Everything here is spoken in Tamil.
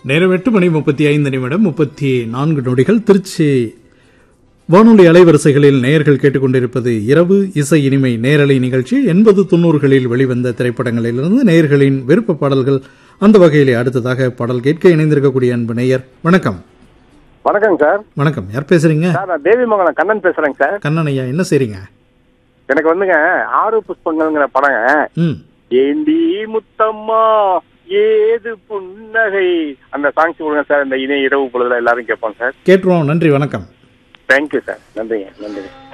நேரம் எட்டு மணி முப்பத்தி ஐந்து நிமிடம் முப்பத்தி நான்கு நொடிகள் திருச்சி வானொலி அலைவரிசைகளில் நேயர்கள் கேட்டுக்கொண்டிருப்பது இரவு இசை இனிமை நேரலை நிகழ்ச்சி எண்பது தொண்ணூறுகளில் வெளிவந்த திரைப்படங்களிலிருந்து நேயர்களின் விருப்ப பாடல்கள் அந்த வகையிலே அடுத்ததாக பாடல் கேட்க இணைந்திருக்கக்கூடிய அன்பு நேயர் வணக்கம் வணக்கங்க சார் வணக்கம் யார் பேசுறீங்க சார் நான் தேவி மங்கலம் கண்ணன் பேசுறேங்க சார் கண்ணன் ஐயா என்ன செய்றீங்க எனக்கு வந்துங்க ஆறு புஷ்பங்கள்ங்கிற படங்க ம் ஏண்டி முத்தம்மா ஏது புன்னகை அந்த சாங்ஸ் கொடுங்க சார் இந்த இணைய இரவு பொழுதுல எல்லாரும் கேட்போம் சார் கேட்டுருவோம் நன்றி வணக்கம் தேங்க்யூ சார் நன்றிங்க நன்றிங்க